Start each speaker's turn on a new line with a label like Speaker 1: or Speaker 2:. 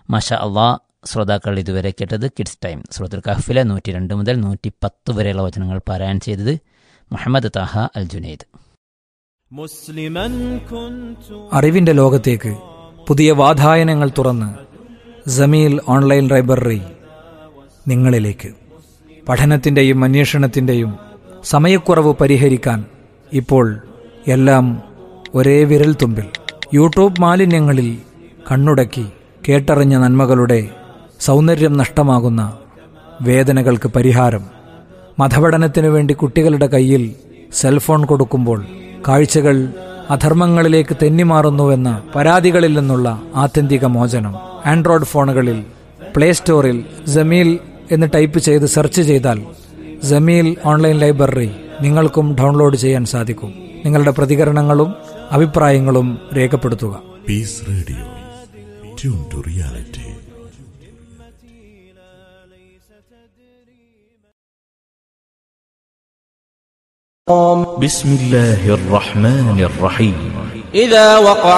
Speaker 1: മാഷ അള്ളാ ശ്രോതാക്കൾ ഇതുവരെ കേട്ടത് കിഡ്സ് ടൈം സുഹൃത്തുൽ കഹഫിലെ നൂറ്റി രണ്ട് മുതൽ നൂറ്റി പത്ത് വരെയുള്ള വചനങ്ങൾ പാരായണം ചെയ്തത് മുഹമ്മദ് താഹ അൽ ജുനൈദ്
Speaker 2: مسلما كنت
Speaker 3: അറിവിന്റെ ലോകത്തേക്ക് പുതിയ വാതായനങ്ങൾ തുറന്ന് ജമീൽ ഓൺലൈൻ ലൈബ്രറി നിങ്ങളിലേക്ക് പഠനത്തിൻ്റെയും അന്വേഷണത്തിൻ്റെയും സമയക്കുറവ് പരിഹരിക്കാൻ ഇപ്പോൾ എല്ലാം ഒരേ വിരൽത്തുമ്പിൽ യൂട്യൂബ് മാലിന്യങ്ങളിൽ കണ്ണുടക്കി കേട്ടറിഞ്ഞ നന്മകളുടെ സൗന്ദര്യം നഷ്ടമാകുന്ന വേദനകൾക്ക് പരിഹാരം മതപഠനത്തിനു വേണ്ടി കുട്ടികളുടെ കയ്യിൽ സെൽഫോൺ കൊടുക്കുമ്പോൾ കാഴ്ചകൾ അധർമ്മങ്ങളിലേക്ക് തെന്നിമാറുന്നുവെന്ന പരാതികളിൽ നിന്നുള്ള ആത്യന്തിക മോചനം ആൻഡ്രോയിഡ് ഫോണുകളിൽ പ്ലേ സ്റ്റോറിൽ ജമീൽ എന്ന് ടൈപ്പ് ചെയ്ത് സെർച്ച് ചെയ്താൽ ജമീൽ ഓൺലൈൻ ലൈബ്രറി നിങ്ങൾക്കും ഡൗൺലോഡ് ചെയ്യാൻ സാധിക്കും നിങ്ങളുടെ പ്രതികരണങ്ങളും അഭിപ്രായങ്ങളും രേഖപ്പെടുത്തുക
Speaker 4: Peace Radio. Tune to reality.
Speaker 5: بسم الله الرحمن الرحيم
Speaker 2: إذا وقع